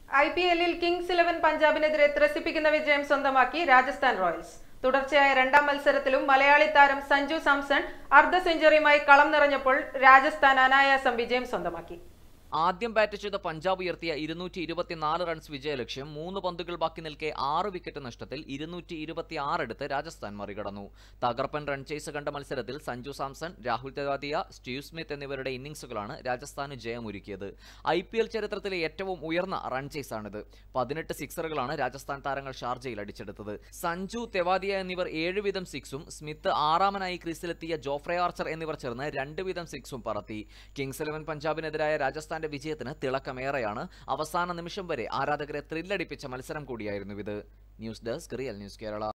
I P എല്ലിൽ Kings Eleven പഞ്ചാബിനെതിരെ ത്രസിപ്പിക്കുന്ന വിജയം സ്വന്തമാക്കി രാജസ്ഥാൻ റോയൽസ് തുടർച്ചയായ രണ്ടാം മത്സരത്തിലും മലയാളി താരം സഞ്ജു സാംസൺ അർദ്ധ സെഞ്ചുറിയുമായി കളം നിറഞ്ഞപ്പോൾ രാജസ്ഥാൻ അനായാസം വിജയം സ്വന്തമാക്കി ആദ്യം ബാറ്റ് ചെയ്ത പഞ്ചാബ് ഉയർത്തിയ ഇരുന്നൂറ്റി ഇരുപത്തിനാല് റൺസ് വിജയലക്ഷ്യം മൂന്ന് പന്തുകൾ ബാക്കി നിൽക്കെ ആറ് വിക്കറ്റ് നഷ്ടത്തിൽ ഇരുന്നൂറ്റി ഇരുപത്തി എടുത്ത് രാജസ്ഥാൻ മറികടന്നു തകർപ്പൻ റൺ ചേസ് കണ്ട മത്സരത്തിൽ സഞ്ജു സാംസൺ രാഹുൽ തെവാദിയ സ്റ്റീവ് സ്മിത്ത് എന്നിവരുടെ ഇന്നിംഗ്സുകളാണ് രാജസ്ഥാന് ജയമൊരുക്കിയത് ഐ പി എൽ ചരിത്രത്തിലെ ഏറ്റവും ഉയർന്ന റൺ ചേസാണിത് പതിനെട്ട് സിക്സറുകളാണ് രാജസ്ഥാൻ താരങ്ങൾ ഷാർജയിൽ അടിച്ചെടുത്തത് സഞ്ജു തെവാദിയ എന്നിവർ ഏഴ് വീതം സിക്സും സ്മിത്ത് ആറാമനായി ക്രീസിലെത്തിയ ജോഫ്രെ ആർച്ചർ എന്നിവർ ചേർന്ന് രണ്ട് വീതം സിക്സും പറത്തി കിങ്സ് ഇലവൻ പഞ്ചാബിനെതിരായ രാജസ്ഥാന്റെ വിജയത്തിന് തിളക്കമേറെയാണ് അവസാന നിമിഷം വരെ ആരാധകരെ ത്രില്ലടിപ്പിച്ച മത്സരം കൂടിയായിരുന്നു ഇത് news desk real news Kerala